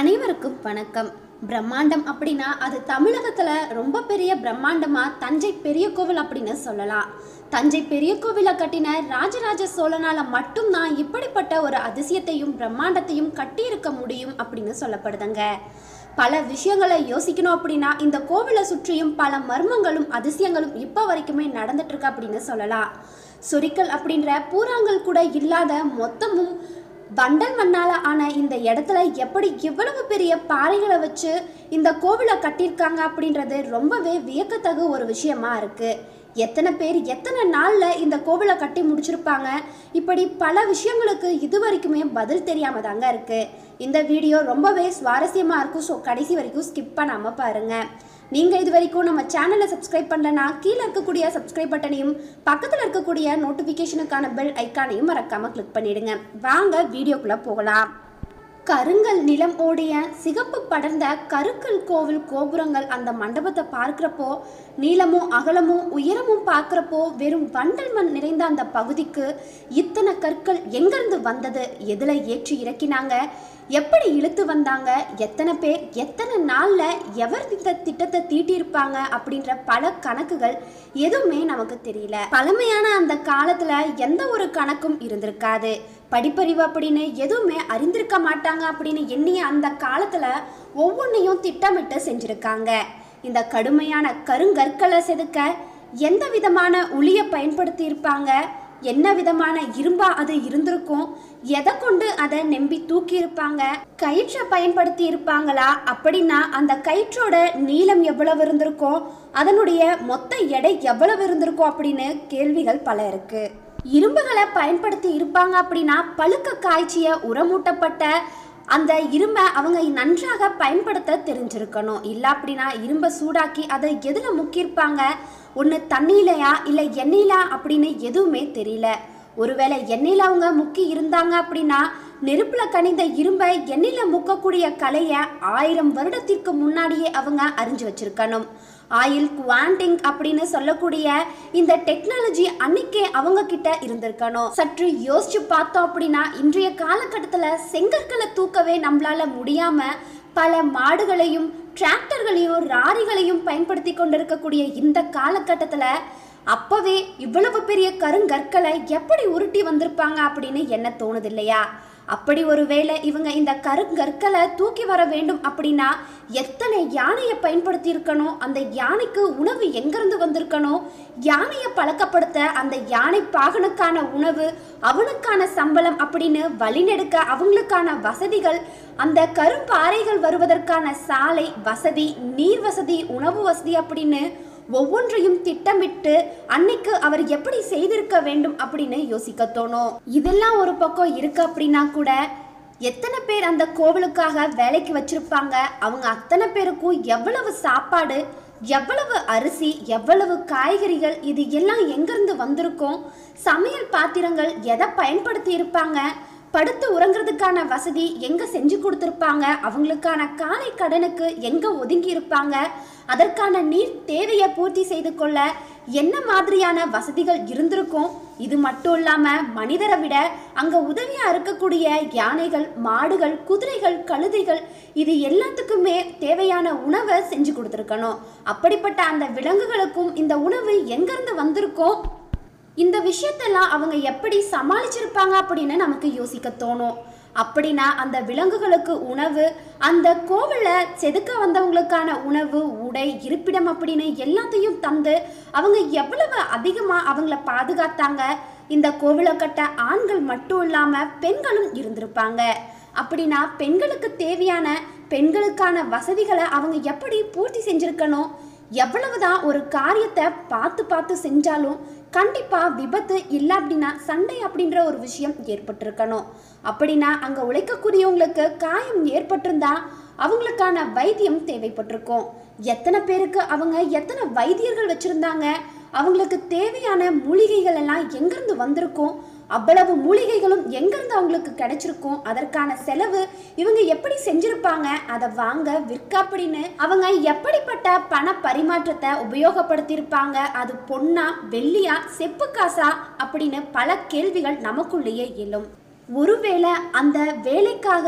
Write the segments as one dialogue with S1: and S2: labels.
S1: அனைவருக்கும் வணக்கம் பிரம்மாண்டம் அப்படின்னா அது தமிழகத்துல ரொம்ப பெரிய பிரம்மாண்டமா தஞ்சை பெரிய கோவில் அப்படின்னு சொல்லலாம் தஞ்சை பெரிய கோவிலை கட்டின ராஜராஜ சோழனால மட்டும்தான் இப்படிப்பட்ட ஒரு அதிசயத்தையும் பிரம்மாண்டத்தையும் கட்டியிருக்க முடியும் அப்படின்னு சொல்லப்படுதுங்க பல விஷயங்களை யோசிக்கணும் அப்படின்னா இந்த கோவிலை சுற்றியும் பல மர்மங்களும் அதிசயங்களும் இப்போ வரைக்குமே நடந்துட்டு இருக்கு அப்படின்னு சொல்லலாம் சொரிக்கல் அப்படின்ற பூராங்கல் கூட இல்லாத மொத்தமும் வண்டல் மண்ணால ஆன இந்த இடத்துல எப்படி இவ்வளவு பெரிய பாறைகளை வச்சு இந்த கோவிலை கட்டியிருக்காங்க அப்படின்றது ரொம்பவே வியக்கத்தகு ஒரு விஷயமா இருக்கு எத்தனை பேர் எத்தனை நாள்ல இந்த கோவிலை கட்டி முடிச்சிருப்பாங்க இப்படி பல விஷயங்களுக்கு இது வரைக்குமே பதில் தெரியாம தாங்க இருக்கு இந்த வீடியோ ரொம்பவே சுவாரஸ்யமா இருக்கும் ஸோ கடைசி வரைக்கும் ஸ்கிப் பண்ணாம பாருங்க நீங்க இது வரைக்கும் நம்ம சேனலை சப்ஸ்கிரைப் பண்ணலனா கீழே இருக்கக்கூடிய சப்ஸ்கிரைப் பட்டனையும் பக்கத்தில் இருக்கக்கூடிய நோட்டிஃபிகேஷனுக்கான பெல் ஐக்கானையும் மறக்காம கிளிக் பண்ணிடுங்க வாங்க வீடியோக்குள்ள போகலாம் கருங்கல் நிலம் ஓடிய சிகப்பு படர்ந்த கருக்கல் கோவில் கோபுரங்கள் அந்த மண்டபத்தை பார்க்குறப்போ நீளமும் அகலமும் உயரமும் பார்க்குறப்போ வெறும் வண்டல் மண் நிறைந்த அந்த பகுதிக்கு இத்தனை கற்கள் எங்கிருந்து வந்தது எதில் ஏற்றி இறக்கினாங்க எப்படி இழுத்து வந்தாங்க எத்தனை பேர் எத்தனை நாளில் எவர் இந்த திட்டத்தை தீட்டியிருப்பாங்க அப்படின்ற பல கணக்குகள் எதுவுமே நமக்கு தெரியல பழமையான அந்த காலத்துல எந்த ஒரு கணக்கும் இருந்திருக்காது படிப்பறிவு அப்படின்னு எதுவுமே அறிந்திருக்க மாட்டாங்க அப்படின்னு எண்ணிய அந்த காலத்துல ஒவ்வொன்றையும் திட்டமிட்டு செஞ்சிருக்காங்க இந்த கடுமையான கருங்கற்களை செதுக்க எந்த விதமான உளியை பயன்படுத்தி இருப்பாங்க என்ன விதமான இரும்பா அது இருந்திருக்கும் எதை கொண்டு அதை நம்பி தூக்கி இருப்பாங்க கயிற்றை பயன்படுத்தி இருப்பாங்களா அப்படின்னா அந்த கயிற்றோட நீளம் எவ்வளவு இருந்திருக்கும் அதனுடைய மொத்த எடை எவ்வளவு இருந்திருக்கும் அப்படின்னு கேள்விகள் பல இருக்கு இரும்புகளை பயன்படுத்தி இருப்பாங்க அப்படின்னா பழுக்க காய்ச்சிய உரமூட்டப்பட்ட அந்த இரும்பை அவங்க நன்றாக பயன்படுத்த தெரிஞ்சிருக்கணும் இல்லை அப்படின்னா இரும்பை சூடாக்கி அதை எதில் முக்கியிருப்பாங்க ஒன்று தண்ணியிலையா இல்லை எண்ணெயிலா அப்படின்னு எதுவுமே தெரியல ஒருவேளை எண்ணெயில் அவங்க முக்கி இருந்தாங்க அப்படின்னா நெருப்பில் கனிந்த இரும்பை எண்ணெயில் முக்கக்கூடிய கலையை ஆயிரம் வருடத்திற்கு முன்னாடியே அவங்க அறிஞ்சு வச்சிருக்கணும் ஆயில் குவாண்டிங் அப்படின்னு சொல்லக்கூடிய இந்த டெக்னாலஜி அன்னைக்கே அவங்க கிட்ட இருந்திருக்கணும் சற்று யோசிச்சு பார்த்தோம் அப்படின்னா இன்றைய காலகட்டத்தில் செங்கற்களை தூக்கவே நம்மளால முடியாம பல மாடுகளையும் டிராக்டர்களையும் லாரிகளையும் பயன்படுத்தி கொண்டிருக்கக்கூடிய இந்த காலகட்டத்தில் அப்பவே இவ்வளவு பெரிய கருங்கற்களை எப்படி உருட்டி வந்திருப்பாங்க அப்படின்னு என்ன தோணுது இல்லையா அப்படி ஒரு வேளை இவங்க இந்த கருங்கற்களை தூக்கி வர வேண்டும் அப்படின்னா எத்தனை யானையை பயன்படுத்தி இருக்கணும் அந்த யானைக்கு உணவு எங்கிருந்து வந்திருக்கணும் யானையை பழக்கப்படுத்த அந்த யானை பாகனுக்கான உணவு அவனுக்கான சம்பளம் அப்படின்னு வழிநெடுக்க அவங்களுக்கான வசதிகள் அந்த கரும்பாறைகள் வருவதற்கான சாலை வசதி நீர் வசதி உணவு வசதி அப்படின்னு ஒவ்வொன்றையும் திட்டமிட்டு அன்னைக்கு அவர் எப்படி செய்திருக்க வேண்டும் அப்படின்னு யோசிக்க தோணும் இதெல்லாம் ஒரு பக்கம் இருக்கு அப்படின்னா கூட எத்தனை பேர் அந்த கோவிலுக்காக வேலைக்கு வச்சிருப்பாங்க அவங்க அத்தனை பேருக்கும் எவ்வளவு சாப்பாடு எவ்வளவு அரிசி எவ்வளவு காய்கறிகள் இது எல்லாம் எங்கிருந்து வந்திருக்கும் சமையல் பாத்திரங்கள் எதை பயன்படுத்தி இருப்பாங்க படுத்து உறங்குறதுக்கான வசதி எங்க செஞ்சு கொடுத்துருப்பாங்க அவங்களுக்கான காலை கடனுக்கு எங்க ஒதுங்கி இருப்பாங்க அதற்கான நீர் தேவையை பூர்த்தி செய்து கொள்ள என்ன மாதிரியான வசதிகள் இருந்திருக்கும் இது மட்டும் இல்லாம மனிதரை விட அங்க உதவியா இருக்கக்கூடிய யானைகள் மாடுகள் குதிரைகள் கழுதைகள் இது எல்லாத்துக்குமே தேவையான உணவை செஞ்சு கொடுத்துருக்கணும் அப்படிப்பட்ட அந்த விலங்குகளுக்கும் இந்த உணவு எங்கிருந்து வந்திருக்கும் இந்த விஷயத்தெல்லாம் அவங்க எப்படி சமாளிச்சிருப்பாங்க அப்படின்னு நமக்கு யோசிக்க தோணும் அப்படின்னா அந்த விலங்குகளுக்கு உணவு அந்த கோவிலில் செதுக்க வந்தவங்களுக்கான உணவு உடை இருப்பிடம் அப்படின்னு எல்லாத்தையும் தந்து அவங்க எவ்வளவு அதிகமாக அவங்கள பாதுகாத்தாங்க இந்த கோவிலை கட்ட ஆண்கள் மட்டும் இல்லாமல் பெண்களும் இருந்திருப்பாங்க அப்படின்னா பெண்களுக்கு தேவையான பெண்களுக்கான வசதிகளை அவங்க எப்படி பூர்த்தி செஞ்சிருக்கணும் எவ்வளவுதான் ஒரு காரியத்தை பார்த்து பார்த்து செஞ்சாலும் கண்டிப்பாக விபத்து இல்லை அப்படின்னா சண்டை அப்படின்ற ஒரு விஷயம் ஏற்பட்டிருக்கணும் அப்படின்னா அங்கே உழைக்கக்கூடியவங்களுக்கு காயம் ஏற்பட்டிருந்தா அவங்களுக்கான வைத்தியம் தேவைப்பட்டிருக்கும் எத்தனை பேருக்கு அவங்க எத்தனை வைத்தியர்கள் வச்சுருந்தாங்க அவங்களுக்கு தேவையான மூலிகைகள் எல்லாம் எங்கேருந்து வந்திருக்கும் அவ்வளவு மூலிகைகளும் எங்கிருந்து அவங்களுக்கு கிடைச்சிருக்கும் அதற்கான செலவு இவங்க எப்படி செஞ்சிருப்பாங்க அதை வாங்க விற்க அப்படின்னு அவங்க எப்படிப்பட்ட பண பரிமாற்றத்தை உபயோகப்படுத்தியிருப்பாங்க அது பொன்னா வெள்ளியா செப்பு காசா அப்படின்னு பல கேள்விகள் நமக்குள்ளேயே எழும் ஒருவேளை அந்த வேலைக்காக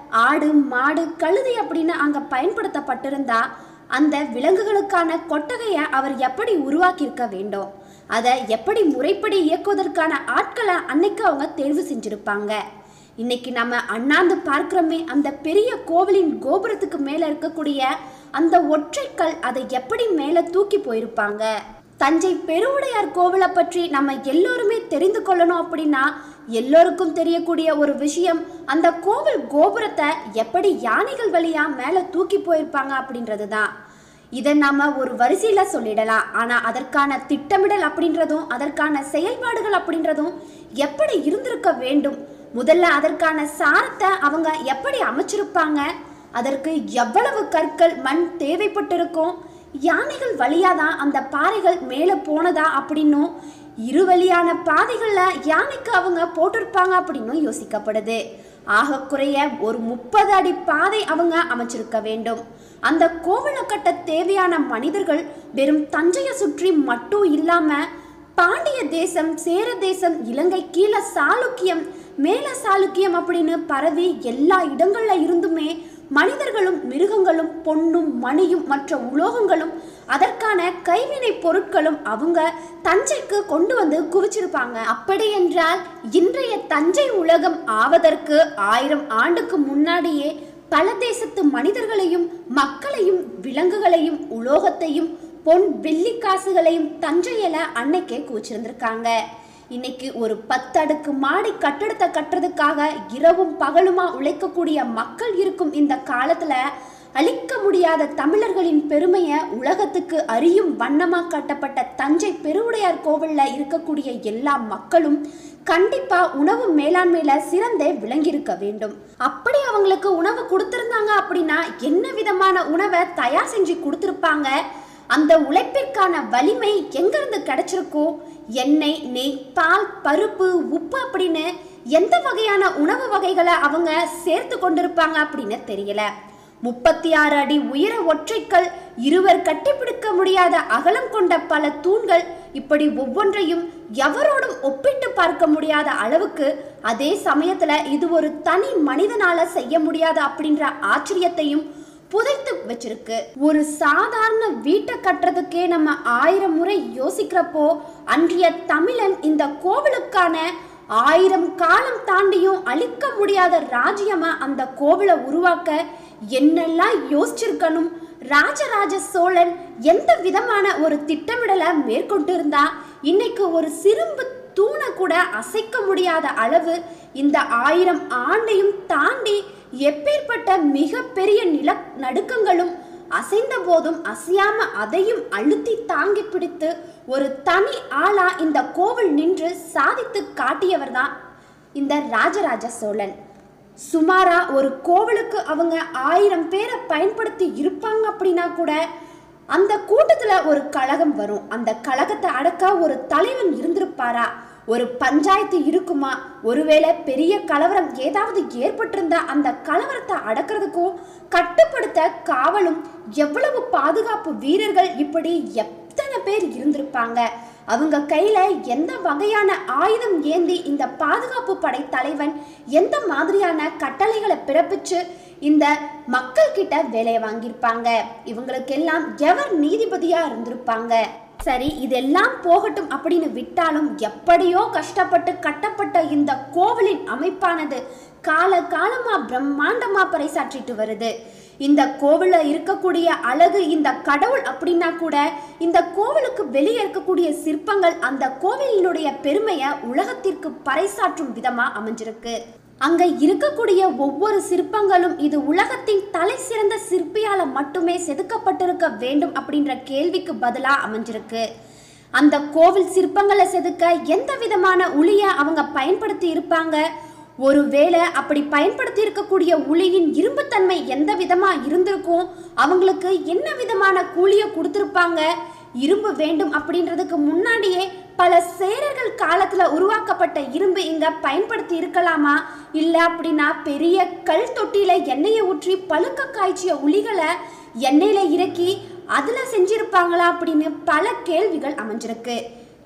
S1: ஆடு மாடு கழுதை அப்படின்னு அங்க பயன்படுத்தப்பட்டிருந்தா அந்த விலங்குகளுக்கான கொட்டகையை அவர் எப்படி உருவாக்கியிருக்க வேண்டும் அதை எப்படி முறைப்படி இயக்குவதற்கான ஆட்களை அன்னைக்கு அவங்க தேர்வு செஞ்சிருப்பாங்க இன்னைக்கு நம்ம அண்ணாந்து பார்க்கிறோமே அந்த பெரிய கோவிலின் கோபுரத்துக்கு மேல இருக்கக்கூடிய அந்த ஒற்றைக்கல் அதை எப்படி மேல தூக்கி போயிருப்பாங்க தஞ்சை பெருவுடையார் கோவிலை பற்றி நம்ம எல்லோருமே தெரிந்து கொள்ளணும் அப்படின்னா எல்லோருக்கும் தெரியக்கூடிய ஒரு விஷயம் அந்த கோவில் கோபுரத்தை எப்படி யானைகள் வழியா மேல தூக்கி போயிருப்பாங்க அப்படின்றது தான் இதை நாம ஒரு வரிசையில சொல்லிடலாம் ஆனா அதற்கான திட்டமிடல் அப்படின்றதும் அதற்கான செயல்பாடுகள் அப்படின்றதும் எப்படி இருந்திருக்க வேண்டும் முதல்ல அதற்கான சாரத்தை அவங்க எப்படி அமைச்சிருப்பாங்க அதற்கு எவ்வளவு கற்கள் மண் தேவைப்பட்டிருக்கும் யானைகள் வழியா தான் அந்த பாறைகள் மேலே போனதா அப்படின்னும் இருவழியான பாதைகளில் யானைக்கு அவங்க போட்டிருப்பாங்க அப்படின்னும் யோசிக்கப்படுது ஆக குறைய ஒரு முப்பது அடி பாதை அவங்க அமைச்சிருக்க வேண்டும் அந்த கோவிலை கட்ட தேவையான மனிதர்கள் வெறும் தஞ்சையை சுற்றி மட்டும் இல்லாம பாண்டிய தேசம் சேர தேசம் இலங்கை கீழே சாளுக்கியம் மேல சாளுக்கியம் அப்படின்னு பரவி எல்லா இடங்கள்ல இருந்துமே மனிதர்களும் மிருகங்களும் பொன்னும் மணியும் மற்ற உலோகங்களும் அதற்கான கைவினை பொருட்களும் அவங்க தஞ்சைக்கு கொண்டு வந்து குவிச்சிருப்பாங்க அப்படி என்றால் இன்றைய தஞ்சை உலகம் ஆவதற்கு ஆயிரம் ஆண்டுக்கு முன்னாடியே பல தேசத்து மனிதர்களையும் மக்களையும் விலங்குகளையும் உலோகத்தையும் பொன் வெள்ளி காசுகளையும் தஞ்சையில அன்னைக்கே குவிச்சிருந்திருக்காங்க இன்னைக்கு ஒரு பத்தடுக்கு மாடி கட்டடத்தை கட்டுறதுக்காக இரவும் பகலுமா உழைக்கக்கூடிய மக்கள் இருக்கும் இந்த காலத்துல அழிக்க முடியாத தமிழர்களின் பெருமையை உலகத்துக்கு அறியும் வண்ணமா கட்டப்பட்ட தஞ்சை பெருவுடையார் கோவில்ல இருக்கக்கூடிய எல்லா மக்களும் கண்டிப்பா உணவு மேலாண்மையில சிறந்தே விளங்கியிருக்க வேண்டும் அப்படி அவங்களுக்கு உணவு கொடுத்திருந்தாங்க அப்படின்னா என்ன விதமான உணவை தயார் செஞ்சு கொடுத்திருப்பாங்க அந்த உழைப்பிற்கான வலிமை எங்கிருந்து கிடைச்சிருக்கோ எண்ணெய் நெய் பால் பருப்பு உப்பு அப்படின்னு எந்த வகையான உணவு வகைகளை அவங்க சேர்த்து கொண்டிருப்பாங்க அப்படின்னு தெரியல முப்பத்தி ஆறு அடி உயர ஒற்றைக்கல் இருவர் கட்டிப்பிடிக்க முடியாத அகலம் கொண்ட பல தூண்கள் இப்படி ஒவ்வொன்றையும் எவரோடும் ஒப்பிட்டு பார்க்க முடியாத அளவுக்கு அதே சமயத்துல இது ஒரு தனி மனிதனால செய்ய முடியாது அப்படின்ற ஆச்சரியத்தையும் புதைத்து வச்சிருக்கு ஒரு சாதாரண வீட்டை கட்டுறதுக்கே நம்ம ஆயிரம் முறை யோசிக்கிறப்போ அன்றைய தமிழன் இந்த கோவிலுக்கான ஆயிரம் காலம் தாண்டியும் அழிக்க முடியாத ராஜ்யமா அந்த கோவிலை உருவாக்க என்னெல்லாம் யோசிச்சிருக்கணும் ராஜராஜ சோழன் எந்த விதமான ஒரு திட்டமிடலை மேற்கொண்டு இருந்தா இன்னைக்கு ஒரு சிறும்பு தூணை கூட அசைக்க முடியாத அளவு இந்த ஆயிரம் ஆண்டையும் தாண்டி எப்பேற்பட்ட மிகப்பெரிய நில நடுக்கங்களும் அசைந்த போதும் அசையாம அதையும் அழுத்தி தாங்கி பிடித்து ஒரு தனி ஆளா இந்த கோவில் நின்று சாதித்து காட்டியவர் தான் இந்த ராஜராஜ சோழன் சுமாரா ஒரு கோவிலுக்கு அவங்க ஆயிரம் பேரை பயன்படுத்தி இருப்பாங்க அப்படின்னா கூட அந்த கூட்டத்துல ஒரு கழகம் வரும் அந்த கழகத்தை அடக்க ஒரு தலைவன் இருந்திருப்பாரா ஒரு பஞ்சாயத்து இருக்குமா ஒருவேளை பெரிய கலவரம் ஏதாவது ஏற்பட்டிருந்தா அந்த கலவரத்தை அடக்கிறதுக்கும் கட்டுப்படுத்த காவலும் எவ்வளவு பாதுகாப்பு வீரர்கள் இப்படி எத்தனை பேர் இருந்திருப்பாங்க அவங்க கையில எந்த வகையான ஆயுதம் ஏந்தி இந்த பாதுகாப்பு படை தலைவன் எந்த மாதிரியான கட்டளைகளை பிறப்பிச்சு இந்த மக்கள் கிட்ட வேலையை வாங்கியிருப்பாங்க இவங்களுக்கெல்லாம் எவர் நீதிபதியா இருந்திருப்பாங்க சரி இதெல்லாம் போகட்டும் அப்படின்னு விட்டாலும் எப்படியோ கஷ்டப்பட்டு கட்டப்பட்ட இந்த கோவிலின் அமைப்பானது கால காலமா பிரம்மாண்டமா பறைசாற்றிட்டு வருது இந்த கோவில்ல இருக்கக்கூடிய அழகு இந்த கடவுள் அப்படின்னா கூட இந்த கோவிலுக்கு வெளியே இருக்கக்கூடிய சிற்பங்கள் அந்த கோவிலினுடைய பெருமையை உலகத்திற்கு பறைசாற்றும் விதமா அமைஞ்சிருக்கு அங்க இருக்கக்கூடிய ஒவ்வொரு சிற்பங்களும் இது உலகத்தின் தலை சிறந்த சிற்பியால மட்டுமே செதுக்கப்பட்டிருக்க வேண்டும் அப்படின்ற கேள்விக்கு பதிலா அமைஞ்சிருக்கு அந்த கோவில் சிற்பங்களை செதுக்க எந்த விதமான உளிய அவங்க பயன்படுத்தி இருப்பாங்க ஒருவேளை அப்படி பயன்படுத்தி இருக்கக்கூடிய உளியின் இரும்புத்தன்மை எந்த விதமா இருந்திருக்கும் அவங்களுக்கு என்ன விதமான கூலியை கொடுத்திருப்பாங்க இரும்பு வேண்டும் அப்படின்றதுக்கு முன்னாடியே பல சேரர்கள் காலத்துல உருவாக்கப்பட்ட இரும்பு இங்க பயன்படுத்தி இருக்கலாமா இல்ல அப்படின்னா பெரிய கல் தொட்டியில எண்ணெயை ஊற்றி பழுக்க காய்ச்சிய உளிகளை எண்ணெயில இறக்கி அதுல செஞ்சிருப்பாங்களா அப்படின்னு பல கேள்விகள் அமைஞ்சிருக்கு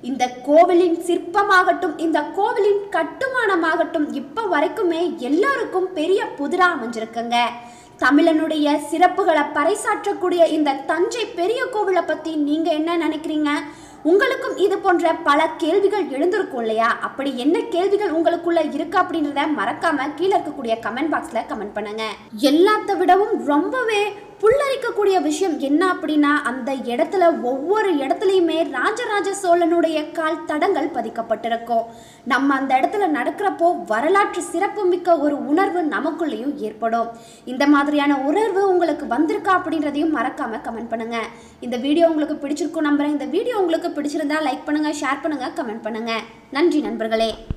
S1: இந்த கோவிலின் சிற்பமாகட்டும் இந்த கோவிலின் கட்டுமானமாகட்டும் இப்போ வரைக்குமே எல்லாருக்கும் பெரிய புதிரா அமைஞ்சிருக்குங்க தமிழனுடைய சிறப்புகளை பறைசாற்றக்கூடிய இந்த தஞ்சை பெரிய கோவிலை பத்தி நீங்க என்ன நினைக்கிறீங்க உங்களுக்கும் இது போன்ற பல கேள்விகள் எழுந்திருக்கும் இல்லையா அப்படி என்ன கேள்விகள் உங்களுக்குள்ள இருக்கு அப்படின்றத மறக்காம கீழே இருக்கக்கூடிய கமெண்ட் பாக்ஸ்ல கமெண்ட் பண்ணுங்க எல்லாத்த விடவும் ரொம்பவே புல்லரிக்கக்கூடிய விஷயம் என்ன அப்படின்னா அந்த இடத்துல ஒவ்வொரு இடத்துலையுமே ராஜராஜ சோழனுடைய கால் தடங்கள் பதிக்கப்பட்டிருக்கும் நம்ம அந்த இடத்துல நடக்கிறப்போ வரலாற்று சிறப்புமிக்க ஒரு உணர்வு நமக்குள்ளேயும் ஏற்படும் இந்த மாதிரியான உணர்வு உங்களுக்கு வந்திருக்கா அப்படின்றதையும் மறக்காம கமெண்ட் பண்ணுங்க இந்த வீடியோ உங்களுக்கு பிடிச்சிருக்கும் நம்புறேன் இந்த வீடியோ உங்களுக்கு பிடிச்சிருந்தா லைக் பண்ணுங்க ஷேர் பண்ணுங்க கமெண்ட் பண்ணுங்க நன்றி நண்பர்களே